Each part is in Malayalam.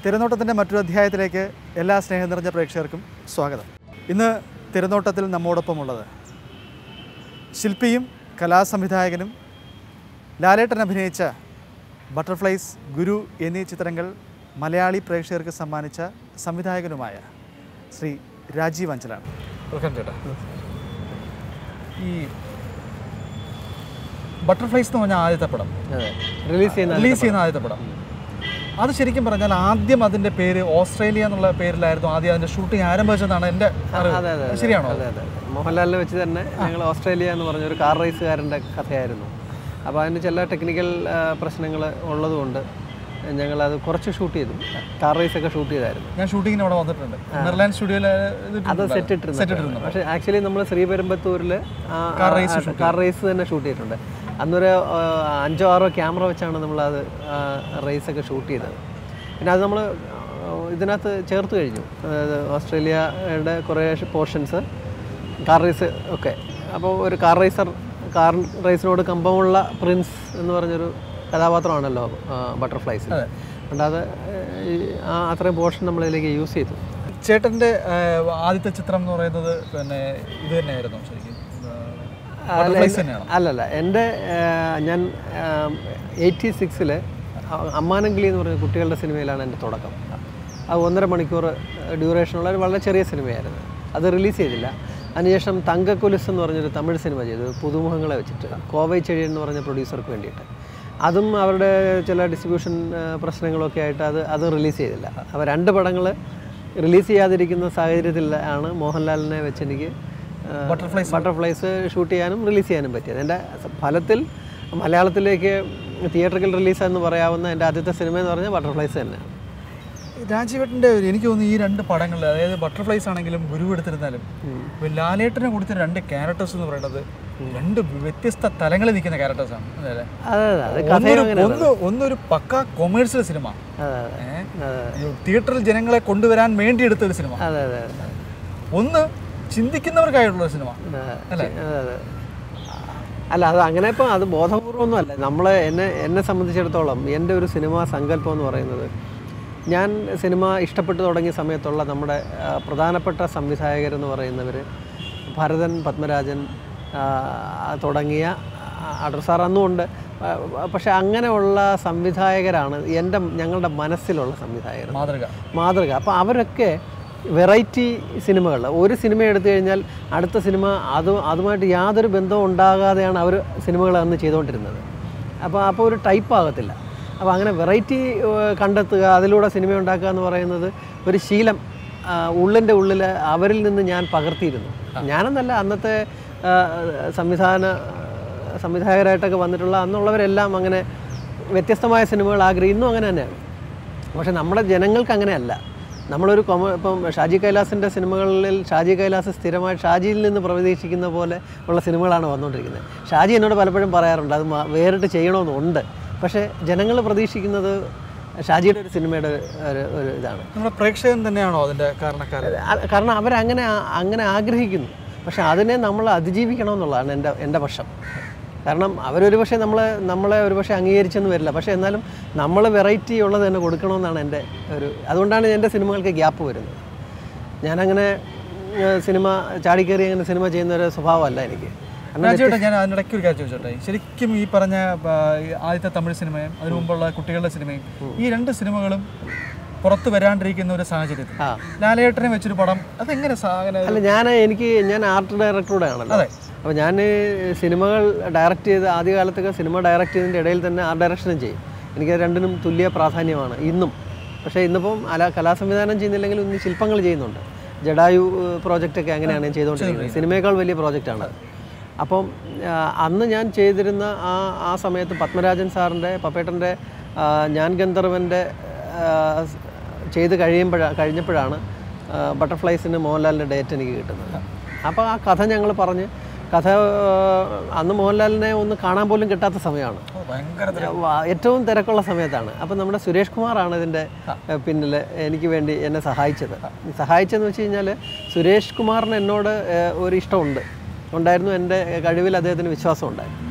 തിരനോട്ടത്തിൻ്റെ മറ്റൊരു അധ്യായത്തിലേക്ക് എല്ലാ സ്നേഹം നിറഞ്ഞ പ്രേക്ഷകർക്കും സ്വാഗതം ഇന്ന് തിരനോട്ടത്തിൽ നമ്മോടൊപ്പമുള്ളത് ശില്പിയും കലാസംവിധായകനും ലാലേട്ടൻ അഭിനയിച്ച ബട്ടർഫ്ലൈസ് ഗുരു എന്നീ ചിത്രങ്ങൾ മലയാളി പ്രേക്ഷകർക്ക് സമ്മാനിച്ച സംവിധായകനുമായ ശ്രീ രാജീവ് അഞ്ചലാണ് വെൽക്കം ചേട്ടാ ഈ ബട്ടർഫ്ലൈസ് എന്ന് പറഞ്ഞ ആദ്യത്തെ പടം അതെ റിലീസ് ചെയ്യുന്ന റിലീസ് ചെയ്യുന്ന ആദ്യത്തെ പടം അത് ശരിക്കും പറഞ്ഞാൽ ആദ്യം അതിന്റെ പേര് ഓസ്ട്രേലിയ എന്നുള്ള പേരിലായിരുന്നു ആദ്യം അതിന്റെ ഷൂട്ടിംഗ് ആരംഭിച്ചതെന്നാണ് എൻ്റെ അറിവ്. അതെ അതെ അതെ. ശരിയാണോ അതെ അതെ മോഹൻലാലിനെ വെച്ച് തന്നെ ഞങ്ങൾ ഓസ്ട്രേലിയ എന്ന് പറഞ്ഞ ഒരു കാർ റേസുകാരൻ്റെ കഥയായിരുന്നു അപ്പോൾ അതിന് ചില ടെക്നിക്കൽ പ്രശ്നങ്ങൾ ഉള്ളതുകൊണ്ട് ഞങ്ങളത് കുറച്ച് ഷൂട്ട് ചെയ്തു കാർ റേസ് ഒക്കെ ഷൂട്ട് ചെയ്തായിരുന്നു ഞാൻ ഷൂട്ടിങ്ങിന് അവിടെ വന്നിട്ടുണ്ട് നെതർലാൻഡ് സ്റ്റുഡിയോയിൽ അത് സെറ്റ് ഇട്ടിരുന്നു പക്ഷേ ആക്ച്വലി നമ്മൾ ശ്രീപെരുമ്പത്തൂരിൽ കാർ റേസ് തന്നെ ഷൂട്ട് ചെയ്തിട്ടുണ്ട് അന്നൊരു ആ, അഞ്ചോ ആറോ ക്യാമറ വെച്ചാണ് നമ്മളത് റേസ് ഒക്കെ ഷൂട്ട് ചെയ്തത് പിന്നെ അത് നമ്മൾ ഇതിനകത്ത് ചേർത്ത് കഴിഞ്ഞു അതായത് ഓസ്ട്രേലിയയുടെ കുറേ പോർഷൻസ് കാർ റേസ് ഒക്കെ അപ്പോൾ ഒരു കാർ റേസർ കാർ റേസിനോട് കമ്പമുള്ള പ്രിൻസ് എന്ന് പറഞ്ഞൊരു കഥാപാത്രമാണല്ലോ ബട്ടർഫ്ലൈസ് അതുകൊണ്ട് അത് ഈ ആ അത്രയും പോർഷൻ നമ്മളിതിലേക്ക് യൂസ് ചെയ്തു ചേട്ടന്റെ ആ, ആദ്യത്തെ ചിത്രം എന്ന് പറയുന്നത് പിന്നെ ഇത് തന്നെയായിരുന്നു ശരിക്കും ബട്ടർഫ്ലൈസ് തന്നെയാണോ അല്ലല്ല എൻ്റെ ആ, ഞാൻ എയ്റ്റി സിക്സിൽ അമ്മാനങ്കിളി എന്ന് പറഞ്ഞ കുട്ടികളുടെ സിനിമയിലാണ് എൻ്റെ തുടക്കം അത് ഒന്നര മണിക്കൂർ ഡ്യൂറേഷനുള്ള ഒരു വളരെ ചെറിയ സിനിമയായിരുന്നു അത് റിലീസ് ചെയ്തില്ല അതിനുശേഷം തങ്കക്കുലുസ് എന്ന് പറഞ്ഞൊരു തമിഴ് സിനിമ ചെയ്തു പുതുമുഖങ്ങളെ വെച്ചിട്ട് കോവൈ ചെഴിയൻ എന്ന് പറഞ്ഞ പ്രൊഡ്യൂസർക്ക് വേണ്ടിയിട്ട് അതും അവരുടെ ചില ഡിസ്ട്രിബ്യൂഷൻ പ്രശ്നങ്ങളൊക്കെ ആയിട്ട് അത് അത് റിലീസ് ചെയ്തില്ല അപ്പോൾ രണ്ട് പടങ്ങൾ റിലീസ് ചെയ്യാതിരിക്കുന്ന സാഹചര്യത്തിൽ ആണ് മോഹൻലാലിനെ വെച്ച് എനിക്ക് ബട്ടർഫ്ലൈസ് ബട്ടർഫ്ലൈസ് ഷൂട്ട് ചെയ്യാനും റിലീസ് ചെയ്യാനും പറ്റിയത് എൻ്റെ ഫലത്തിൽ മലയാളത്തിലേക്ക് തിയേറ്ററിക്കൽ റിലീസ് എന്ന് പറയാവുന്ന എൻ്റെ ആദ്യത്തെ സിനിമ എന്ന് പറഞ്ഞാൽ ബട്ടർഫ്ലൈസ് തന്നെയാണ് രാജീവേട്ടൻ്റെ ഒരു- എനിക്ക് തോന്നുന്നു ഈ രണ്ട് പടങ്ങളിൽ അതായത് ബട്ടർഫ്ലൈസ് ആണെങ്കിലും ഗുരു എടുത്തിരുന്നാലും ഇപ്പൊ ലാലേട്ടന് കൊടുത്ത രണ്ട് ക്യാരക്ടേഴ്സ് എന്ന് പറയുന്നത് രണ്ട് വ്യത്യസ്ത തലങ്ങളിൽ നിൽക്കുന്ന ക്യാരക്ടേഴ്സാണ് അല്ലേ അതെ അതെ അത് ഒന്നൊരു ഒന്ന് ഒന്നൊരു പക്ക കൊമേഴ്സ്യൽ സിനിമ അതെ അതെ ഏ? അതെ ഈ തിയേറ്ററിൽ ജനങ്ങളെ കൊണ്ടുവരാൻ വേണ്ടി എടുത്ത ഒരു സിനിമ അതെ അതെ അതെ ഒന്ന് ചിന്തിക്കുന്നവർക്കായിട്ടുള്ള ഒരു സിനിമ അതെ അതെ അതെ അല്ല അത് അങ്ങനെ ഇപ്പം അത് ബോധപൂർവമൊന്നും അല്ല നമ്മൾ എന്നെ എന്നെ സംബന്ധിച്ചിടത്തോളം എൻ്റെ ഒരു സിനിമാ സങ്കല്പം എന്ന് പറയുന്നത് ഞാൻ സിനിമ ഇഷ്ടപ്പെട്ടു തുടങ്ങിയ സമയത്തുള്ള നമ്മുടെ ആ, പ്രധാനപ്പെട്ട സംവിധായകരെന്ന് പറയുന്നവർ ഭരതൻ പത്മരാജൻ ആ, തുടങ്ങിയ അടർ സാർ അന്നും ഉണ്ട് ആ, പക്ഷേ അങ്ങനെയുള്ള സംവിധായകരാണ് എൻ്റെ ഞങ്ങളുടെ മനസ്സിലുള്ള സംവിധായകർ മാതൃക മാതൃക അപ്പോൾ അവരൊക്കെ വെറൈറ്റി സിനിമകൾ ഒരു സിനിമ എടുത്തു കഴിഞ്ഞാൽ അടുത്ത സിനിമ അത് അതുമായിട്ട് യാതൊരു ബന്ധവും ഉണ്ടാകാതെയാണ് അവർ സിനിമകൾ അന്ന് ചെയ്തുകൊണ്ടിരുന്നത് അപ്പോൾ അപ്പോൾ ഒരു ടൈപ്പ് ആകത്തില്ല അപ്പോൾ അങ്ങനെ വെറൈറ്റി കണ്ടെത്തുക അതിലൂടെ സിനിമ ഉണ്ടാക്കുക എന്ന് പറയുന്നത് ഒരു ശീലം ആ, ഉള്ളിൻ്റെ ഉള്ളിൽ അവരിൽ നിന്ന് ഞാൻ പകർത്തിയിരുന്നു ഞാനെന്നല്ല അന്നത്തെ ആ, സംവിധാന സംവിധായകരായിട്ടൊക്കെ വന്നിട്ടുള്ള അന്നുള്ളവരെല്ലാം അങ്ങനെ വ്യത്യസ്തമായ സിനിമകൾ ആഗ്രഹം ഇന്നും അങ്ങനെ തന്നെയാണ് പക്ഷെ നമ്മുടെ ജനങ്ങൾക്ക് അങ്ങനെയല്ല നമ്മളൊരു കൊമ ഇപ്പം ഷാജി കൈലാസിൻ്റെ സിനിമകളിൽ ഷാജി കൈലാസ് സ്ഥിരമായി ഷാജിയിൽ നിന്ന് പ്രതീക്ഷിക്കുന്ന പോലെ ഉള്ള സിനിമകളാണ് വന്നുകൊണ്ടിരിക്കുന്നത് ഷാജി എന്നോട് പലപ്പോഴും പറയാറുണ്ട് അത് മ- വേറിട്ട് ചെയ്യണമെന്നുണ്ട് പക്ഷേ ജനങ്ങൾ പ്രതീക്ഷിക്കുന്നത് ഷാജിയുടെ ഒരു സിനിമയുടെ ഒരു ഒരു ഇതാണ് നമ്മുടെ പ്രേക്ഷകൻ തന്നെയാണോ അതിന്റെ കാരണക്കാരൻ അ- കാരണം അവരങ്ങനെ ആ- അങ്ങനെ ആഗ്രഹിക്കുന്നു പക്ഷെ അതിനെ നമ്മൾ അതിജീവിക്കണമെന്നുള്ളതാണ് എൻ്റെ എൻ്റെ പക്ഷം കാരണം അവരൊരു പക്ഷേ നമ്മളെ നമ്മളെ ഒരു പക്ഷേ അംഗീകരിച്ചെന്ന് വരില്ല പക്ഷേ എന്നാലും നമ്മൾ വെറൈറ്റി ഉള്ളത് തന്നെ കൊടുക്കണമെന്നാണ് എൻ്റെ ഒരു അതുകൊണ്ടാണ് എൻ്റെ സിനിമകൾക്ക് ഗ്യാപ്പ് വരുന്നത് ഞാനങ്ങനെ ഏഹ്, സിനിമ ചാടിക്കയറി അങ്ങനെ സിനിമ ചെയ്യുന്ന ഒരു സ്വഭാവമല്ല എനിക്ക് കാരണം രാജേട്ടാ ഞാൻ അതിനിടയ്ക്ക് ഒരു കാര്യം ചോദിച്ചോട്ടെ ശരിക്കും ഈ പറഞ്ഞ ആ, ഈ ആദ്യത്തെ തമിഴ് സിനിമയും അതിനു മുമ്പുള്ള കുട്ടികളുടെ സിനിമയും ഈ രണ്ട് സിനിമകളും പുറത്ത് വരാണ്ടിരിക്കുന്ന ഒരു സാഹചര്യത്തിൽ ആ ലാലേട്ടനെ വെച്ചൊരു പടം അതെങ്ങനെ സാ- അങ്ങനെ അല്ല ഞാൻ എനിക്ക് ഞാൻ ആർട്ട് ഡയറക്ടറുടെ ആണല്ലോ അതെ. അപ്പോൾ ഞാൻ സിനിമകൾ ഡയറക്റ്റ് ചെയ്ത് ആദ്യകാലത്തൊക്കെ സിനിമ ഡയറക്റ്റ് ചെയ്തതിൻ്റെ ഇടയിൽ തന്നെ ആർട്ട് ഡയറക്ഷനും ചെയ്യും എനിക്ക് രണ്ടിനും തുല്യ പ്രാധാന്യമാണ് ഇന്നും പക്ഷേ ഇന്നിപ്പം അല കലാസംവിധാനം ചെയ്യുന്നില്ലെങ്കിൽ ഇന്ന് ശില്പങ്ങൾ ചെയ്യുന്നുണ്ട് ജഡായു പ്രോജക്റ്റൊക്കെ അങ്ങനെയാണ് ഞാൻ ചെയ്തുകൊണ്ടിരിക്കുന്നത് സിനിമയേക്കാൾ വലിയ പ്രോജക്റ്റാണ് അപ്പം ആ, അന്ന് ഞാൻ ചെയ്തിരുന്ന ആ ആ സമയത്ത് പത്മരാജൻ സാറിൻ്റെ പപ്പേട്ടൻ്റെ ആ, ഞാൻ ഗന്ധർവൻ്റെ ആ, സ്- ചെയ്ത് കഴിയുമ്പോഴാണ് കഴിഞ്ഞപ്പോഴാണ് ആ, ബട്ടർഫ്ലൈസിന് മോഹൻലാലിൻ്റെ ഡേറ്റ് എനിക്ക് കിട്ടുന്നത് അപ്പോൾ ആ കഥ ഞങ്ങൾ പറഞ്ഞ് കഥ ആ, അന്ന് മോഹൻലാലിനെ ഒന്ന് കാണാൻ പോലും കിട്ടാത്ത സമയമാണ് ഓ, ഭയങ്കര വ- ഏറ്റവും തിരക്കുള്ള സമയത്താണ് അപ്പം നമ്മുടെ സുരേഷ് കുമാറാണ് ഇതിൻ്റെ പിന്നിൽ എനിക്ക് വേണ്ടി എന്നെ സഹായിച്ചത് സഹായിച്ചതെന്ന് വെച്ച് കഴിഞ്ഞാൽ സുരേഷ് കുമാറിന് എന്നോട് ഏഹ്, ഒരു ഇഷ്ടമുണ്ട് ഉണ്ടായിരുന്നു എൻ്റെ കഴിവിൽ അദ്ദേഹത്തിന് വിശ്വാസം ഉണ്ടായിരുന്നു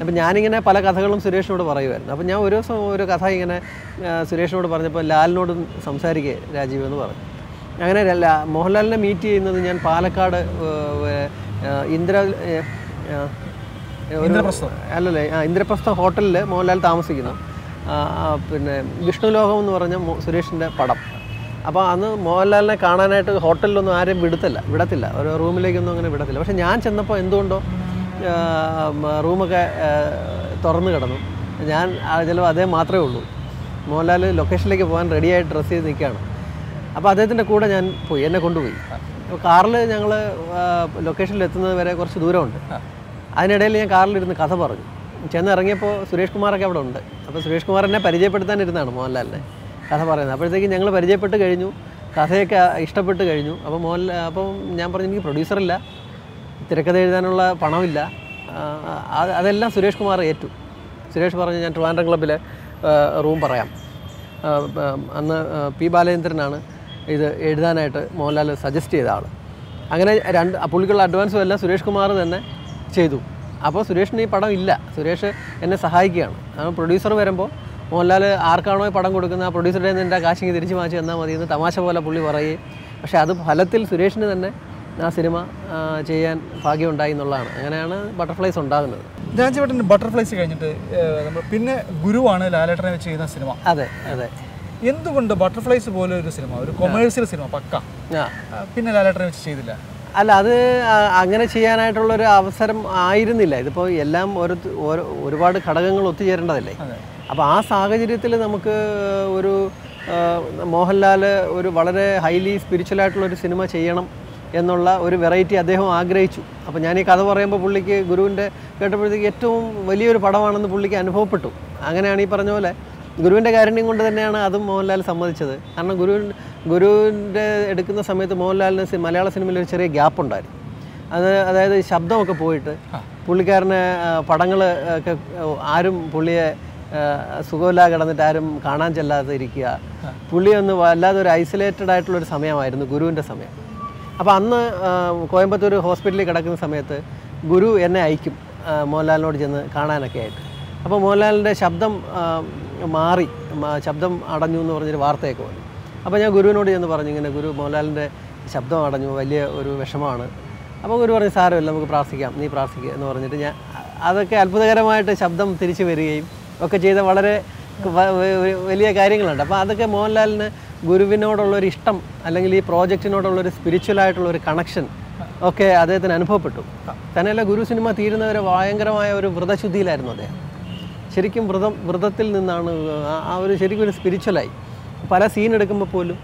അപ്പം ഞാനിങ്ങനെ പല കഥകളും സുരേഷിനോട് പറയുമായിരുന്നു അപ്പം ഞാൻ ഒരു ദിവസം ഒരു കഥ ഇങ്ങനെ ആ, സുരേഷിനോട് പറഞ്ഞപ്പോൾ ലാലിനോട് സംസാരിക്കേ രാജീവ് എന്ന് പറഞ്ഞു അങ്ങനെ ല- മോഹൻലാലിനെ മീറ്റ് ചെയ്യുന്നത് ഞാൻ പാലക്കാട് ഏഹ്, ഏഹ്, ഇന്ദ്ര ഏഹ്, ഏഹ്, ഒരു- ഇന്ദ്രപ്രസ്ഥം. അല്ലല്ലേ ആ ഇന്ദ്രപ്രസ്ഥ ഹോട്ടലിൽ മോഹൻലാൽ താമസിക്കുന്നു ആ, ആ, പിന്നെ വിഷ്ണുലോകം എന്ന് പറഞ്ഞ മോ- സുരേഷിൻ്റെ പടം അപ്പോൾ അന്ന് മോഹൻലാലിനെ കാണാനായിട്ട് ഹോട്ടലിലൊന്നും ആരെയും വിടത്തില്ല വിടത്തില്ല ഒരു റൂമിലേക്കൊന്നും അങ്ങനെ വിടത്തില്ല പക്ഷേ ഞാൻ ചെന്നപ്പോൾ എന്തുകൊണ്ടോ ആ, മ- റൂമൊക്കെ ആ, തുറന്നു കിടന്നു ഞാൻ ചിലപ്പോൾ അതേ മാത്രമേ ഉള്ളൂ മോഹൻലാൽ ലൊക്കേഷനിലേക്ക് പോകാൻ റെഡിയായിട്ട് ഡ്രസ്സ് ചെയ്ത് നിൽക്കുകയാണ് അപ്പോൾ അദ്ദേഹത്തിൻ്റെ കൂടെ ഞാൻ പോയി എന്നെ കൊണ്ടുപോയി അപ്പോൾ കാറിൽ ഞങ്ങൾ ലൊക്കേഷനിൽ എത്തുന്നത് വരെ കുറച്ച് ദൂരമുണ്ട് അതിനിടയിൽ ഞാൻ കാറിലിരുന്ന് കഥ പറഞ്ഞു ചെന്ന് ഇറങ്ങിയപ്പോൾ സുരേഷ് കുമാറൊക്കെ അവിടെ ഉണ്ട് അപ്പോൾ സുരേഷ് കുമാർ എന്നെ പരിചയപ്പെടുത്താനിരുന്നാണ് മോഹൻലാലിനെ കഥ പറയുന്നത് അപ്പോഴത്തേക്ക് ഞങ്ങൾ പരിചയപ്പെട്ട് കഴിഞ്ഞു കഥയൊക്കെ ഇഷ്ടപ്പെട്ട് കഴിഞ്ഞു അപ്പോൾ മോഹൻലാൽ അപ്പം ഞാൻ പറഞ്ഞു എനിക്ക് പ്രൊഡ്യൂസറില്ല തിരക്കഥ എഴുതാനുള്ള പണമില്ല ആ, അത് അതെല്ലാം സുരേഷ് കുമാർ ഏറ്റു സുരേഷ് പറഞ്ഞു ഞാൻ ട്രിവാൻഡ്രം ക്ലബ്ബിലെ റൂം പറയാം ആ, ആ, അന്ന് ആ, പി ബാലചന്ദ്രനാണ് ഇത് എഴുതാനായിട്ട് മോഹൻലാൽ സജസ്റ്റ് ചെയ്ത ആൾ അങ്ങനെ രണ്ട് ആ പുള്ളിക്കുള്ള അഡ്വാൻസും എല്ലാം സുരേഷ് കുമാർ തന്നെ ചെയ്തു അപ്പോൾ സുരേഷിന് ഈ പടം ഇല്ല സുരേഷ് എന്നെ സഹായിക്കുകയാണ് ആ പ്രൊഡ്യൂസർ വരുമ്പോൾ മോഹൻലാൽ ആർക്കാണോ ഈ പടം കൊടുക്കുന്നത് ആ പ്രൊഡ്യൂസറുടെ നിന്ന് എൻ്റെ കാശിങ് തിരിച്ച് വാങ്ങിച്ച് തന്നാൽ മതി എന്ന് തമാശ പോലെ പുള്ളി പറയുകയും പക്ഷേ അത് ഫലത്തിൽ സുരേഷിന് തന്നെ ആ സിനിമ ആ, ചെയ്യാൻ ഭാഗ്യമുണ്ടായി എന്നുള്ളതാണ് അങ്ങനെയാണ് ബട്ടർഫ്ലൈസ് ഉണ്ടാകുന്നത് രാജീവേട്ടൻ ബട്ടർഫ്ലൈസ് കഴിഞ്ഞിട്ട് ഏഹ്, നമ്മൾ പിന്നെ ഗുരുവാണ് ലാലേട്ടനെ വെച്ച് ചെയ്യുന്ന സിനിമ അതെ അതെ എന്തുകൊണ്ട് ബട്ടർഫ്ലൈസ് പോലെ ഒരു സിനിമ ഒരു കൊമേഴ്സ്യൽ സിനിമ പക്ക ആ ആ, പിന്നെ ലാലേട്ടനെ വെച്ച് ചെയ്തില്ല അല്ല അത് ആ- അങ്ങനെ ചെയ്യാനായിട്ടുള്ളൊരു അവസരം ആയിരുന്നില്ല ഇതിപ്പോൾ എല്ലാം ഒരു ഓരോ ഒരുപാട് ഘടകങ്ങൾ ഒത്തുചേരേണ്ടതല്ലേ അതെ അപ്പോൾ ആ സാഹചര്യത്തിൽ നമുക്ക് ഒരു ആ, മോഹൻലാൽ ഒരു വളരെ ഹൈലി സ്പിരിച്വൽ ആയിട്ടുള്ള ഒരു സിനിമ ചെയ്യണം എന്നുള്ള ഒരു വെറൈറ്റി അദ്ദേഹം ആഗ്രഹിച്ചു അപ്പോൾ ഞാൻ ഈ കഥ പറയുമ്പോൾ പുള്ളിക്ക് ഗുരുവിൻ്റെ കേട്ടപ്പോഴത്തേക്ക് ഏറ്റവും വലിയൊരു പടമാണെന്ന് പുള്ളിക്ക് അനുഭവപ്പെട്ടു അങ്ങനെയാണ് ഈ പറഞ്ഞ പോലെ ഗുരുവിൻ്റെ കാരുണ്യം കൊണ്ട് തന്നെയാണ് അതും മോഹൻലാൽ സമ്മതിച്ചത് കാരണം ഗുരു ഗുരുവിൻ്റെ എടുക്കുന്ന സമയത്ത് മോഹൻലാലിന് സി- മലയാള സിനിമയിൽ ഒരു ചെറിയ ഗ്യാപ്പ് ഉണ്ടായിരുന്നു അത് അതായത് ശബ്ദമൊക്കെ പോയിട്ട് പുള്ളിക്കാരന് പടങ്ങൾ ഒക്കെ ആരും പുള്ളിയെ ആ, സുഖമില്ലാതെ കിടന്നിട്ട് ആരും കാണാൻ ചെല്ലാതെ ഇരിക്കുക പുള്ളി ഒന്ന് വല്ലാതെ ഒരു ഐസൊലേറ്റഡ് ആയിട്ടുള്ള ഒരു സമയമായിരുന്നു ഗുരുവിൻ്റെ സമയം അപ്പോൾ അന്ന് ആ, കോയമ്പത്തൂർ ഹോസ്പിറ്റലിൽ കിടക്കുന്ന സമയത്ത് ഗുരു എന്നെ അയക്കും ആ, മോഹൻലാലിനോട് ചെന്ന് കാണാനൊക്കെ ആയിട്ട് അപ്പോൾ മോഹൻലാലിൻ്റെ ശബ്ദം ആ, മാറി മ- ശബ്ദം അടഞ്ഞു എന്ന് പറഞ്ഞൊരു വാർത്തയൊക്കെ വന്നു അപ്പോൾ ഞാൻ ഗുരുവിനോട് ചെന്ന് പറഞ്ഞു ഇങ്ങനെ ഗുരു മോഹൻലാലിൻ്റെ ശബ്ദം അടഞ്ഞു വലിയ ഒരു വിഷമമാണ് അപ്പോൾ ഗുരു പറഞ്ഞു സാരമില്ല നമുക്ക് പ്രാർത്ഥിക്കാം നീ പ്രാർത്ഥിക്കുക എന്ന് പറഞ്ഞിട്ട് ഞാൻ അതൊക്കെ അത്ഭുതകരമായിട്ട് ശബ്ദം തിരിച്ചു വരികയും ഒക്കെ ചെയ്ത വളരെ വ- വ- വലിയ കാര്യങ്ങളുണ്ട് അപ്പോൾ അതൊക്കെ മോഹൻലാലിന് ഗുരുവിനോടുള്ളൊരു ഇഷ്ടം അല്ലെങ്കിൽ ഈ പ്രോജക്റ്റിനോടുള്ളൊരു സ്പിരിച്വൽ ആയിട്ടുള്ള ഒരു കണക്ഷൻ ഒക്കെ അദ്ദേഹത്തിന് അനുഭവപ്പെട്ടു തന്നെയല്ല ഗുരു സിനിമ തീരുന്നവരെ ഭയങ്കരമായ ഒരു വ്രതശുദ്ധിയിലായിരുന്നു അദ്ദേഹം ശരിക്കും വ്രതം വ്രതത്തിൽ നിന്നാണ് ആ- ആ ഒരു ശരിക്കും ഒരു സ്പിരിച്വലായി പല സീൻ എടുക്കുമ്പോൾ പോലും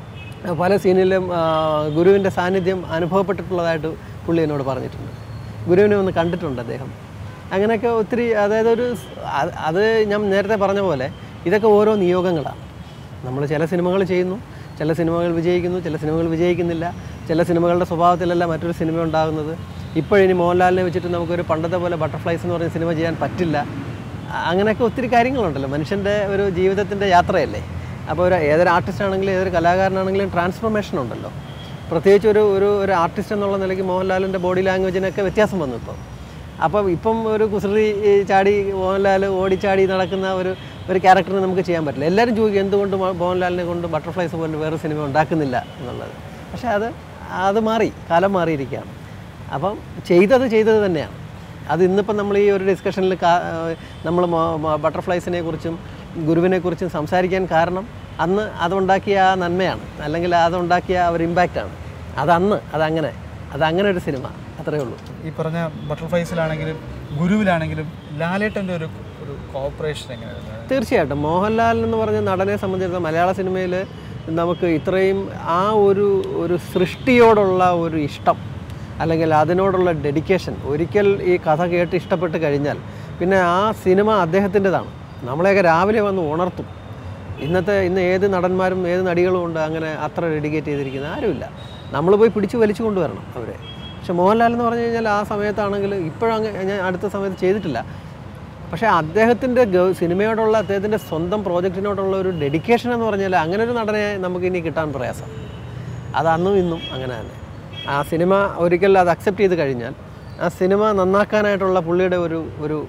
ആ, പല സീനിലും ആ, ഗുരുവിൻ്റെ സാന്നിധ്യം അനുഭവപ്പെട്ടിട്ടുള്ളതായിട്ട് പുള്ളി എന്നോട് പറഞ്ഞിട്ടുണ്ട് ഗുരുവിനെ ഒന്ന് കണ്ടിട്ടുണ്ട് അദ്ദേഹം അങ്ങനെയൊക്കെ ഒത്തിരി അതായത് ഒരു സ്- അത് അത് ഞാൻ നേരത്തെ പറഞ്ഞ പോലെ ഇതൊക്കെ ഓരോ നിയോഗങ്ങളാണ് നമ്മൾ ചില സിനിമകൾ ചെയ്യുന്നു ചില സിനിമകൾ വിജയിക്കുന്നു ചില സിനിമകൾ വിജയിക്കുന്നില്ല ചില സിനിമകളുടെ സ്വഭാവത്തിലല്ല മറ്റൊരു സിനിമ ഉണ്ടാകുന്നത് ഇപ്പോഴിനി മോഹൻലാലിനെ വെച്ചിട്ട് നമുക്കൊരു പണ്ടത്തെ പോലെ ബട്ടർഫ്ലൈസ് എന്ന് പറഞ്ഞ സിനിമ ചെയ്യാൻ പറ്റില്ല അ- അങ്ങനെയൊക്കെ ഒത്തിരി കാര്യങ്ങളുണ്ടല്ലോ മനുഷ്യൻ്റെ ഒരു ജീവിതത്തിൻ്റെ യാത്രയല്ലേ അപ്പോൾ ഒരു ഏതൊരു ആർട്ടിസ്റ്റ് ആണെങ്കിലും ഏതൊരു കലാകാരനാണെങ്കിലും ട്രാൻസ്ഫോർമേഷൻ ഉണ്ടല്ലോ പ്രത്യേകിച്ച് ഒരു ഒരു ഒരു ആർട്ടിസ്റ്റ് എന്നുള്ള നിലയ്ക്ക് മോഹൻലാലിൻ്റെ ബോഡി ലാംഗ്വേജിനൊക്കെ വ്യത്യാസം വന്നു ഇപ്പോൾ അപ്പം ഇപ്പം ഒരു കുസൃതി ഈ ചാടി മോഹൻലാൽ ഓടിച്ചാടി നടക്കുന്ന ഒരു ഒരു ക്യാരക്ടറിനെ നമുക്ക് ചെയ്യാൻ പറ്റില്ല എല്ലാവരും ചോദിക്കും എന്തുകൊണ്ട് മോ- മോഹൻലാലിനെ കൊണ്ട് ബട്ടർഫ്ലൈസ് പോലെ വേറെ സിനിമ ഉണ്ടാക്കുന്നില്ല എന്നുള്ളത് പക്ഷേ അത് അത് മാറി കാലം മാറിയിരിക്കുകയാണ് അപ്പം ചെയ്തത് ചെയ്തത് തന്നെയാണ് അത് ഇന്നിപ്പം നമ്മൾ ഈ ഒരു ഡിസ്കഷനിൽ നമ്മൾ ബട്ടർഫ്ലൈസിനെ കുറിച്ചും ഗുരുവിനെ കുറിച്ചും സംസാരിക്കാൻ കാരണം അന്ന് അതുണ്ടാക്കിയ ആ നന്മയാണ് അല്ലെങ്കിൽ അതുണ്ടാക്കിയ ആ ഒരു ഇമ്പാക്റ്റാണ് അതന്ന് അതങ്ങനെ അതങ്ങനെ ഒരു സിനിമ അത്രയേ ഉള്ളൂ ഈ പറഞ്ഞ ബട്ടർഫ്ലൈസിലാണെങ്കിലും ഗുരുവിലാണെങ്കിലും ലാലേട്ടൻ്റെ ഒരു ഒരു കോപ്പറേഷൻ എങ്ങനെയായിരുന്നു തീർച്ചയായിട്ടും മോഹൻലാൽ എന്ന് പറഞ്ഞ നടനെ സംബന്ധിച്ചിടത്തോളം മലയാള സിനിമയിൽ നമുക്ക് ഇത്രയും ആ ഒരു ഒരു സൃഷ്ടിയോടുള്ള ഒരു ഇഷ്ടം അല്ലെങ്കിൽ അതിനോടുള്ള ഡെഡിക്കേഷൻ ഒരിക്കൽ ഈ കഥ കേട്ട് ഇഷ്ടപ്പെട്ട് കഴിഞ്ഞാൽ പിന്നെ ആ സിനിമ അദ്ദേഹത്തിൻ്റെതാണ് നമ്മളെയൊക്കെ രാവിലെ വന്ന് ഉണർത്തും ഇന്നത്തെ ഇന്ന് ഏത് നടന്മാരും ഏത് നടികളും ഉണ്ട് അങ്ങനെ അത്ര ഡെഡിക്കേറ്റ് ചെയ്തിരിക്കുന്ന ആരുമില്ല നമ്മൾ പോയി പിടിച്ചു വലിച്ചു കൊണ്ടുവരണം അവരെ പക്ഷെ മോഹൻലാൽ എന്ന് പറഞ്ഞു കഴിഞ്ഞാൽ ആ സമയത്താണെങ്കിൽ ഇപ്പോഴും അങ്ങ് ഞാൻ അടുത്ത സമയത്ത് ചെയ്തിട്ടില്ല പക്ഷേ അദ്ദേഹത്തിൻ്റെ ഗ- സിനിമയോടുള്ള അദ്ദേഹത്തിൻ്റെ സ്വന്തം പ്രോജക്റ്റിനോടുള്ള ഒരു ഡെഡിക്കേഷൻ എന്ന് പറഞ്ഞാൽ അങ്ങനെ ഒരു നടനെ നമുക്ക് ഇനി കിട്ടാൻ പ്രയാസം അത് അന്നും ഇന്നും അങ്ങനെ തന്നെ ആ സിനിമ ഒരിക്കൽ അത് അക്സെപ്റ്റ് ചെയ്ത് കഴിഞ്ഞാൽ ആ സിനിമ നന്നാക്കാനായിട്ടുള്ള പുള്ളിയുടെ ഒരു ഒരു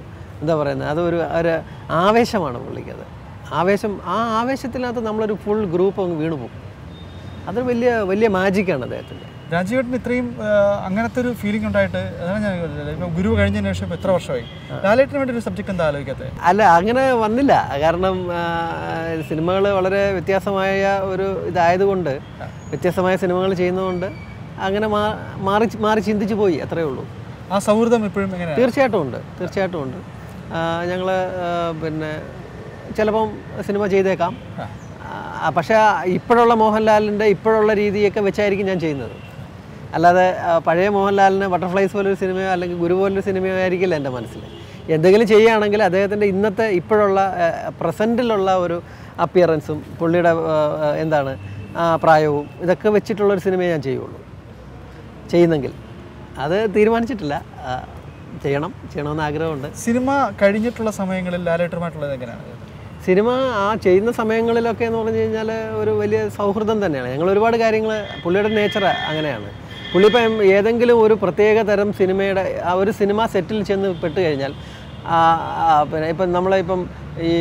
എന്താ പറയുന്നത് അതൊരു ഒരു ആവേശമാണ് പുള്ളിക്കത് ആവേശം ആ ആവേശത്തിനകത്ത് നമ്മളൊരു ഫുൾ ഗ്രൂപ്പ് അങ്ങ് വീണു പോകും അതൊരു വലിയ വലിയ മാജിക്കാണ് അദ്ദേഹത്തിൻ്റെ രാജീവേട്ടന് ഇത്രയും ആ, അങ്ങനത്തെ ഒരു ഫീലിംഗ് ഉണ്ടായിട്ട് അതാണ് ഞാൻ ചോദിച്ചത്. ഇപ്പൊ ഗുരു കഴിഞ്ഞതിന് ശേഷം ഇപ്പൊ എത്ര വർഷമായി ലാലേട്ടന് വേണ്ടി ഒരു സബ്ജക്ട് എന്താ ആലോചിക്കാത്തത് അല്ല അങ്ങനെ വന്നില്ല കാരണം സിനിമകൾ വളരെ വ്യത്യാസമായ ഒരു ഇതായതുകൊണ്ട് വ്യത്യസ്തമായ സിനിമകൾ ചെയ്യുന്നതുകൊണ്ട് അങ്ങനെ മാ- മാറി മാറി ചിന്തിച്ചു പോയി അത്രയേ ഉള്ളൂ ആ സൗഹൃദം ഇപ്പോഴും എങ്ങനെയാണ് തീർച്ചയായിട്ടും ഉണ്ട് തീർച്ചയായിട്ടും ഉണ്ട് ഞങ്ങൾ പിന്നെ ചിലപ്പം സിനിമ ചെയ്തേക്കാം ആ, പക്ഷേ ഇപ്പോഴുള്ള മോഹൻലാലിൻ്റെ ഇപ്പോഴുള്ള രീതിയൊക്കെ വെച്ചായിരിക്കും ഞാൻ ചെയ്യുന്നത് അല്ലാതെ ആ, പഴയ മോഹൻലാലിന് ബട്ടർഫ്ലൈസ് പോലൊരു സിനിമയോ അല്ലെങ്കിൽ ഗുരു പോലൊരു സിനിമയോ ആയിരിക്കില്ല എൻ്റെ മനസ്സിൽ എന്തെങ്കിലും ചെയ്യുകയാണെങ്കിൽ അദ്ദേഹത്തിൻ്റെ ഇന്നത്തെ ഇപ്പോഴുള്ള പ്രസൻറ്റിലുള്ള ഒരു അപ്പിയറൻസും പുള്ളിയുടെ ആ, ആ, എന്താണ് ആ, പ്രായവും ഇതൊക്കെ വെച്ചിട്ടുള്ളൊരു സിനിമയെ ഞാൻ ചെയ്യുള്ളൂ ചെയ്യുന്നെങ്കിൽ അത് തീരുമാനിച്ചിട്ടില്ല ആ, ചെയ്യണം ചെയ്യണമെന്ന് ആഗ്രഹമുണ്ട് സിനിമ കഴിഞ്ഞിട്ടുള്ള സമയങ്ങളിൽ ലാലേട്ടറുമായിട്ടുള്ളത് എങ്ങനെയാണ് സിനിമ ആ ചെയ്യുന്ന സമയങ്ങളിലൊക്കെ എന്ന് പറഞ്ഞു കഴിഞ്ഞാൽ ഒരു വലിയ സൗഹൃദം തന്നെയാണ് ഞങ്ങൾ ഒരുപാട് കാര്യങ്ങൾ പുള്ളിയുടെ നേച്ചർ അങ്ങനെയാണ് പുള്ളി ഇപ്പം ഏതെങ്കിലും ഒരു പ്രത്യേക തരം സിനിമയുടെ ആ ഒരു സിനിമ സെറ്റിൽ ചെന്ന് പെട്ട് കഴിഞ്ഞാൽ ആ, ആ, പിന്നെ ഇപ്പം നമ്മളിപ്പം ഈ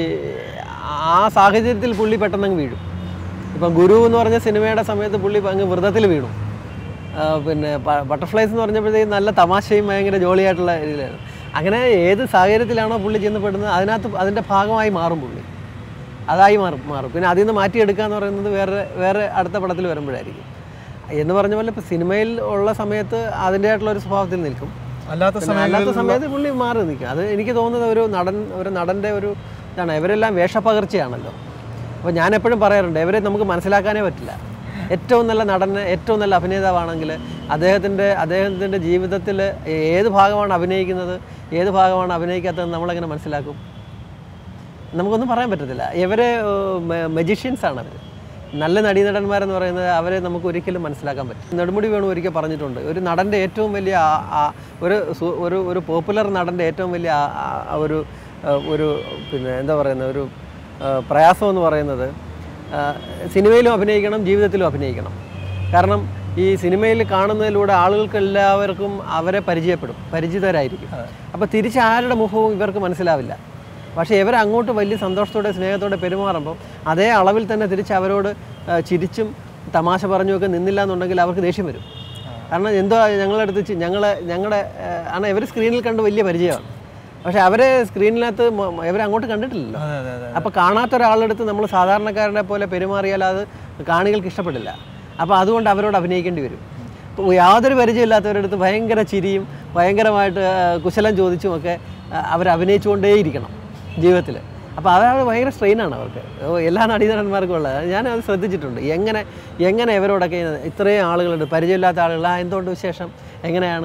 ആ സാഹചര്യത്തിൽ പുള്ളി പെട്ടെന്നങ്ങ് വീഴും ഇപ്പം ഗുരു എന്ന് പറഞ്ഞ സിനിമയുടെ സമയത്ത് പുള്ളി അങ്ങ് വ്രതത്തിൽ വീണു ആ, പിന്നെ ബട്ടർഫ്ലൈസ് എന്ന് പറഞ്ഞപ്പോഴത്തേക്ക് നല്ല തമാശയും ഭയങ്കര ജോളിയായിട്ടുള്ള രീതിയിലാണ് അങ്ങനെ ഏത് സാഹചര്യത്തിലാണോ പുള്ളി ചെന്ന് പെടുന്നത് അതിനകത്ത് അതിൻ്റെ ഭാഗമായി മാറും പുള്ളി അതായി മാറും മാറും പിന്നെ അതിൽ നിന്ന് മാറ്റിയെടുക്കുക എന്ന് പറയുന്നത് വേറെ വേറെ അടുത്ത പടത്തിൽ വരുമ്പോഴായിരിക്കും എന്ന് പറഞ്ഞ പോലെ ഇപ്പോൾ സിനിമയിൽ ഉള്ള സമയത്ത് അതിൻ്റെതായിട്ടുള്ള ഒരു സ്വഭാവത്തിൽ നിൽക്കും അല്ലാത്ത പിന്നെ സമയങ്ങളിൽ അല്ലാത്ത സമയത്ത് പുള്ളി മാറി നിൽക്കും അത് എനിക്ക് തോന്നുന്നത് ഒരു നടൻ ഒരു നടൻ്റെ ഒരു ഇതാണ് ഇവരെല്ലാം വേഷപ്പകർച്ചയാണല്ലോ അപ്പോൾ ഞാൻ എപ്പോഴും പറയാറുണ്ട് ഇവരെ നമുക്ക് മനസ്സിലാക്കാനേ പറ്റില്ല ഏറ്റവും നല്ല നടന് ഏറ്റവും നല്ല അഭിനേതാവാണെങ്കിൽ അദ്ദേഹത്തിൻ്റെ അദ്ദേഹത്തിൻ്റെ ജീവിതത്തിൽ ഏത് ഭാഗമാണ് അഭിനയിക്കുന്നത് ഏത് ഭാഗമാണ് അഭിനയിക്കാത്തതെന്ന് നമ്മളെങ്ങനെ മനസ്സിലാക്കും നമുക്കൊന്നും പറയാൻ പറ്റത്തില്ല ഇവരെ മജീഷ്യൻസ് ആണ് അവർ നല്ല നടീനടന്മാരെന്ന് പറയുന്നത് അവരെ നമുക്ക് ഒരിക്കലും മനസ്സിലാക്കാൻ പറ്റും നെടുമുടി വേണു ഒരിക്കൽ പറഞ്ഞിട്ടുണ്ട് ഒരു നടൻ്റെ ഏറ്റവും വലിയ ആ- ആ- ഒരു സു- ഒരു ഒരു പോപ്പുലർ നടൻ്റെ ഏറ്റവും വലിയ ആ- ആ- ആ ഒരു ആ, ഒരു പിന്നെ എന്താ പറയുന്നത് ഒരു ആ, പ്രയാസം എന്ന് പറയുന്നത് ആ, സിനിമയിലും അഭിനയിക്കണം ജീവിതത്തിലും അഭിനയിക്കണം കാരണം ഈ സിനിമയിൽ കാണുന്നതിലൂടെ ആളുകൾക്ക് എല്ലാവർക്കും അവരെ പരിചയപ്പെടും പരിചിതരായിരിക്കും അപ്പോൾ തിരിച്ച് ആരുടെ മുഖവും ഇവർക്ക് മനസ്സിലാവില്ല പക്ഷേ ഇവർ അങ്ങോട്ട് വലിയ സന്തോഷത്തോടെ സ്നേഹത്തോടെ പെരുമാറുമ്പോൾ അതേ അളവിൽ തന്നെ തിരിച്ച് അവരോട് ആ, ചിരിച്ചും തമാശ പറഞ്ഞുമൊക്കെ നിന്നില്ല എന്നുണ്ടെങ്കിൽ അവർക്ക് ദേഷ്യം വരും കാരണം എന്തോ ഞങ്ങളുടെ അടുത്ത് ചി- ഞങ്ങളെ ഞങ്ങളുടെ ആണ് ഇവർ സ്ക്രീനിൽ കണ്ട് വലിയ പരിചയമാണ് പക്ഷേ അവരെ സ്ക്രീനിനകത്ത് ഇവർ അങ്ങോട്ട് കണ്ടിട്ടില്ലല്ലോ അതെ അതെ അതെ അപ്പോൾ കാണാത്ത ഒരാളെടുത്ത് നമ്മൾ സാധാരണക്കാരനെ പോലെ പെരുമാറിയാൽ അത് കാണികൾക്ക് ഇഷ്ടപ്പെടില്ല അപ്പോൾ അതുകൊണ്ട് അവരോട് അഭിനയിക്കേണ്ടി വരും ഇപ്പോൾ യാതൊരു പരിചയമില്ലാത്തവരുടെ അടുത്ത് ഭയങ്കര ചിരിയും ഭയങ്കരമായിട്ട് ആ, കുശലം ചോദിച്ചുമൊക്കെ അവർ അഭിനയിച്ചുകൊണ്ടേയിരിക്കണം ജീവിതത്തിൽ അപ്പോൾ അതാണ് ഭയങ്കര സ്ട്രെയിനാണ് അവർക്ക് ഓ, എല്ലാ നടീനടന്മാർക്കും ഉള്ളത് ഞാൻ അത് ശ്രദ്ധിച്ചിട്ടുണ്ട് എങ്ങനെ എങ്ങനെ ഇവരോടൊക്കെ ഇത്രയും ആളുകളുണ്ട് പരിചയമില്ലാത്ത ആളുകൾ ആ എന്തുകൊണ്ട് വിശേഷം എങ്ങനെയാണ്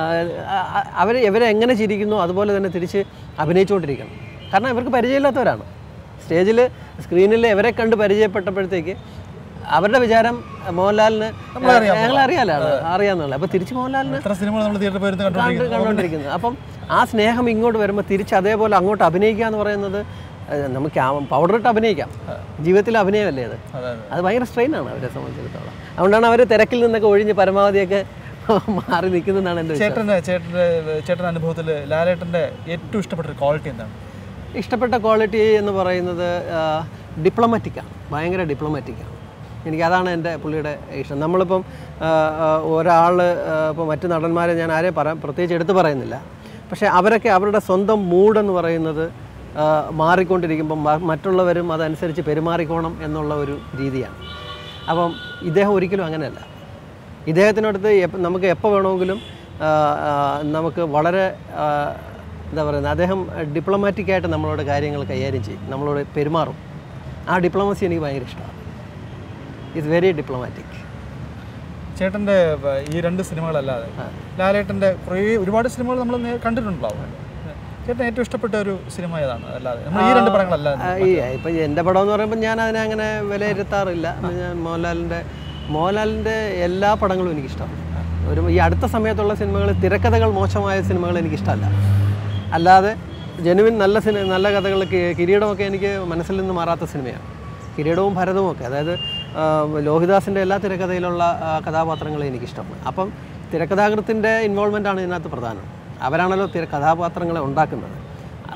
അവർ ഇവരെ എങ്ങനെ ചിരിക്കുന്നു അതുപോലെ തന്നെ തിരിച്ച് അഭിനയിച്ചുകൊണ്ടിരിക്കണം കാരണം ഇവർക്ക് പരിചയമില്ലാത്തവരാണ് സ്റ്റേജിൽ സ്ക്രീനിൽ ഇവരെ കണ്ട് പരിചയപ്പെട്ടപ്പോഴത്തേക്ക് അവരുടെ വിചാരം മോഹൻലാലിന് ഞങ്ങൾ അറിയാലാണ് അറിയാമെന്നുള്ളത് അപ്പോൾ തിരിച്ച് മോഹൻലാലിന് എത്ര സിനിമകൾ നമ്മൾ തിയേറ്ററിൽ പോയിരുന്ന് കണ്ട് കണ്ടുകൊണ്ടിരിക്കുന്നു കണ്ടുകൊണ്ടിരിക്കുന്നത് അപ്പം ആ സ്നേഹം ഇങ്ങോട്ട് വരുമ്പോൾ തിരിച്ച് അതേപോലെ അങ്ങോട്ട് അഭിനയിക്കുക എന്ന് പറയുന്നത് ഏഹ്, നമുക്ക് പൗഡർ ഇട്ട് അഭിനയിക്കാം ജീവിതത്തിൽ അഭിനയമല്ലേ അത് അതെ അതെ അത് ഭയങ്കര സ്ട്രെയിനാണ് അവരെ സംബന്ധിച്ചിടത്തോളം അതുകൊണ്ടാണ് അവർ തിരക്കിൽ നിന്നൊക്കെ ഒഴിഞ്ഞ് പരമാവധിയൊക്കെ മാറി നിൽക്കുന്നതെന്നാണ് എൻ്റെ വിശ്വാസം ചേട്ടൻ്റെ ചേട്ടൻ്റെ ചേട്ടൻ്റെ അനുഭവത്തിൽ ലാലേട്ടൻ്റെ ഏറ്റവും ഇഷ്ടപ്പെട്ട ഒരു ക്വാളിറ്റി എന്താണ് ഇഷ്ടപ്പെട്ട ക്വാളിറ്റി എന്ന് പറയുന്നത് ഡിപ്ലോമാറ്റിക്കാണ് ഭയങ്കര ഡിപ്ലോമാറ്റിക്കാണ് എനിക്ക് അതാണ് എൻ്റെ പുള്ളിയുടെ ഇഷ്ടം നമ്മളിപ്പം ഒരാൾ ഇപ്പോൾ മറ്റു നടന്മാരെ ഞാൻ ആരെയും പറയാം പ്രത്യേകിച്ച് എടുത്തു പറയുന്നില്ല പക്ഷേ അവരൊക്കെ അവരുടെ സ്വന്തം മൂഡെന്ന് പറയുന്നത് ആ, മാറിക്കൊണ്ടിരിക്കുമ്പം മ- മറ്റുള്ളവരും അതനുസരിച്ച് പെരുമാറിക്കോണം എന്നുള്ള ഒരു രീതിയാണ് അപ്പം ഇദ്ദേഹം ഒരിക്കലും അങ്ങനെയല്ല ഇദ്ദേഹത്തിനടുത്ത് എപ്പ- നമുക്ക് എപ്പോൾ വേണമെങ്കിലും ആ, ആ, നമുക്ക് വളരെ ആ, എന്താ പറയുന്നത് അദ്ദേഹം ഡിപ്ലോമാറ്റിക്കായിട്ട് നമ്മളോട് കാര്യങ്ങൾ കൈകാര്യം ചെയ്യും നമ്മളോട് പെരുമാറും ആ ഡിപ്ലോമസി എനിക്ക് ഭയങ്കര ഇഷ്ടമാണ് ഇറ്റ്സ് വെരി ഡിപ്ലോമാറ്റിക് ചേട്ടൻ്റെ വ- ഈ രണ്ട് സിനിമകളല്ലാതെ ലാലേട്ടൻ്റെ കുറേ ഒരുപാട് സിനിമകൾ നമ്മൾ നേ- കണ്ടിട്ടുണ്ടാവും ചേട്ടൻ ഏറ്റവും ഇഷ്ടപ്പെട്ട ഒരു സിനിമ ഏതാണ് അല്ലാതെ നമ്മൾ ഈ രണ്ട് പടങ്ങളല്ലാതെ ഈ ഇപ്പം എൻ്റെ പടം എന്ന് പറയുമ്പോൾ ഞാൻ അതിനെ അങ്ങനെ വിലയിരുത്താറില്ല ഞാൻ മോഹൻലാലിൻ്റെ മോഹൻലാലിൻ്റെ എല്ലാ പടങ്ങളും എനിക്കിഷ്ടമാണ് ഒരു ഈ അടുത്ത സമയത്തുള്ള സിനിമകൾ തിരക്കഥകൾ മോശമായ സിനിമകൾ എനിക്കിഷ്ടമല്ല അല്ലാതെ ജനുവിൻ നല്ല സിനിമ നല്ല കഥകൾ കി- കിരീടമൊക്കെ എനിക്ക് മനസ്സിൽ നിന്ന് മാറാത്ത സിനിമയാണ് കിരീടവും ഭരതവും ഒക്കെ അതായത് ആ, ലോഹിദാസിൻ്റെ എല്ലാ തിരക്കഥയിലുള്ള ആ, കഥാപാത്രങ്ങളെ എനിക്കിഷ്ടമാണ് അപ്പം തിരക്കഥാകൃത്തിൻ്റെ ഇൻവോൾവ്മെൻ്റ് ആണ് ഇതിനകത്ത് പ്രധാനം അവരാണല്ലോ തിര കഥാപാത്രങ്ങളെ ഉണ്ടാക്കുന്നത്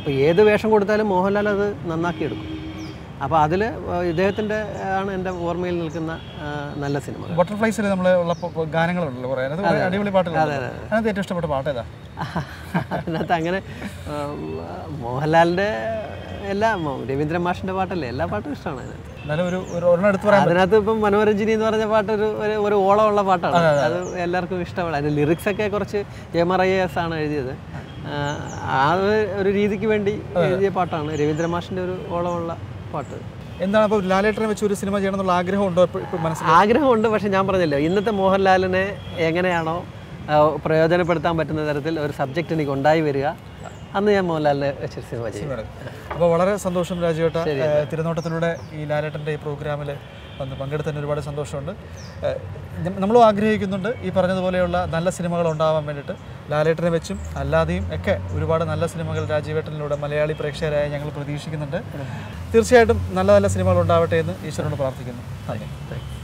അപ്പോൾ ഏത് വേഷം കൊടുത്താലും മോഹൻലാൽ അത് നന്നാക്കി എടുക്കും അപ്പോൾ അതിൽ ഇദ്ദേഹത്തിൻ്റെ ആണ് എൻ്റെ ഓർമ്മയിൽ നിൽക്കുന്ന ആ, നല്ല സിനിമകൾ ബട്ടർഫ്ലൈസിൽ നമ്മൾ ഉള്ള പ- ഗാനങ്ങളുണ്ടല്ലോ കുറേ അതിനകത്ത് കുറേ അടിപൊളി പാട്ടുകൾ അതിനകത്ത് ഏറ്റവും ഇഷ്ടപ്പെട്ട പാട്ട് ഏതാ അതിനകത്ത് അങ്ങനെ ആ, മോഹൻലാലിൻ്റെ എല്ലാ മോ- രവീന്ദ്രൻ മാഷിൻ്റെ പാട്ടല്ലേ എല്ലാ പാട്ടും ഇഷ്ടമാണ് അതിനകത്ത് എന്നാലും ഒരു ഒരു ഒരെണ്ണം എടുത്ത് പറയാൻ അതിനകത്ത് ഇപ്പം മനോരഞ്ജിനി എന്ന് പറഞ്ഞ പാട്ട് ഒരു ഒരു- ഒരു ഓളമുള്ള പാട്ടാണ് അത് എല്ലാവർക്കും ഇഷ്ടമാണ് അതിൻ്റെ ലിറിക്സ് ഒക്കെ കുറച്ച് എസ് ആണ് എഴുതിയത് ആ, ആ ഒരു- ഒരു രീതിക്ക് വേണ്ടി എഴുതിയ പാട്ടാണ് രവീന്ദ്രൻ മാഷിൻ്റെ ഒരു ഓളമുള്ള പാട്ട് എന്താണ് അപ്പോൾ ലാലേട്ടനെ വെച്ച് ഒരു സിനിമ ചെയ്യണം എന്നുള്ള ആഗ്രഹം ഉണ്ടോ ഇപ്പോൾ ഇപ്പോൾ മനസ്സിൽ ആഗ്രഹമുണ്ട് പക്ഷെ ഞാൻ പറഞ്ഞല്ലോ ഇന്നത്തെ മോഹൻലാലിനെ എങ്ങനെയാണോ ആ, പ്രയോജനപ്പെടുത്താൻ പറ്റുന്ന തരത്തിൽ ഒരു സബ്ജക്റ്റ് എനിക്ക് ഉണ്ടായി വരിക അന്ന് ഞാൻ മോഹൻലാലിനെ വെച്ചൊരു സിനിമ ചെയ്യും അപ്പോൾ വളരെ സന്തോഷം രാജുവേട്ട ഏഹ് തിരുനോട്ടത്തിലൂടെ ഈ ലാലേട്ടൻ്റെ ഈ പ്രോഗ്രാമിൽ വന്ന് പങ്കെടുത്തതിന് ഒരുപാട് സന്തോഷമുണ്ട് ഏഹ് ഞ- നമ്മളും ആഗ്രഹിക്കുന്നുണ്ട് ഈ പറഞ്ഞതുപോലെയുള്ള നല്ല സിനിമകൾ ഉണ്ടാവാൻ വേണ്ടിയിട്ട് ലാലേട്ടനെ വെച്ചും അല്ലാതെയും ഒക്കെ ഒരുപാട് നല്ല സിനിമകൾ രാജീവേട്ടനിലൂടെ മലയാളി പ്രേക്ഷകരായ ഞങ്ങൾ പ്രതീക്ഷിക്കുന്നുണ്ട് തീർച്ചയായിട്ടും നല്ല നല്ല സിനിമകൾ ഉണ്ടാവട്ടെ എന്ന് ഈശ്വരനോട് പ്രാർത്ഥിക്കുന്നു നന്ദി